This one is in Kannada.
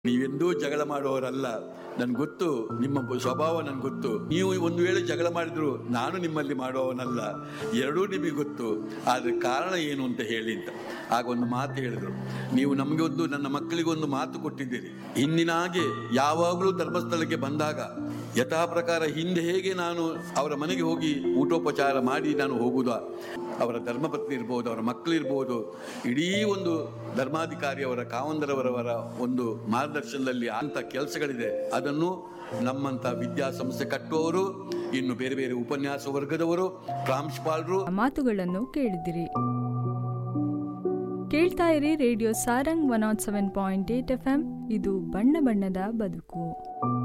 ನೀವೆಂದೂ ಜಗಳ ಮಾಡುವವರಲ್ಲ ನನ್ಗೆ ಗೊತ್ತು ನಿಮ್ಮ ಬ- ಸ್ವಭಾವ ನನ್ಗೆ ಗೊತ್ತು ನೀವು ಒಂದು ವೇಳೆ ಜಗಳ ಮಾಡಿದ್ರು ನಾನು ನಿಮ್ಮಲ್ಲಿ ಮಾಡುವವನಲ್ಲ ಎರಡೂ ನಿಮಗೆ ಗೊತ್ತು ಆದರೆ ಕಾರಣ ಏನು ಅಂತ ಹೇಳಿ ಅಂತ ಆಗ ಒಂದು ಮಾತು ಹೇಳಿದ್ರು ನೀವು ನಮಗೆ ಒಂದು ನನ್ನ ಮಕ್ಕಳಿಗೊಂದು ಮಾತು ಕೊಟ್ಟಿದ್ದೀರಿ ಹಿಂದಿನ ಹಾಗೆ ಯಾವಾಗಲೂ ಧರ್ಮಸ್ಥಳಕ್ಕೆ ಬಂದಾಗ ಯಥಾ ಪ್ರಕಾರ ಹಿಂದೆ ಹೇಗೆ ನಾನು ಅವರ ಮನೆಗೆ ಹೋಗಿ ಊಟೋಪಚಾರ ಮಾಡಿ ನಾನು ಹೋಗುವುದ ಅವರ ಧರ್ಮಪತ್ನಿ ಇರ್ಬೋದು ಅವರ ಮಕ್ಕಳಿರ್ಬೋದು ಇಡೀ ಒಂದು ಧರ್ಮಾಧಿಕಾರಿ ಅವರ ಕಾವಂದರವರವರ ಒಂದು ಮಾರ್ಗದರ್ಶನದಲ್ಲಿ ಅಂತ ಕೆಲಸಗಳಿದೆ ಅದನ್ನು ನಮ್ಮಂತ ವಿದ್ಯಾಸಂಸ್ಥೆ ಕಟ್ಟುವವರು ಇನ್ನು ಬೇರೆ ಬೇರೆ ಉಪನ್ಯಾಸ ವರ್ಗದವರು ಪ್ರಾಂಶುಪಾಲರು ಮಾತುಗಳನ್ನು ಕೇಳಿದಿರಿ ಕೇಳ್ತಾ ಇರಿ radio Sarang one nought seven point eight F M ಇದು ಬಣ್ಣ ಬಣ್ಣದ ಬದುಕು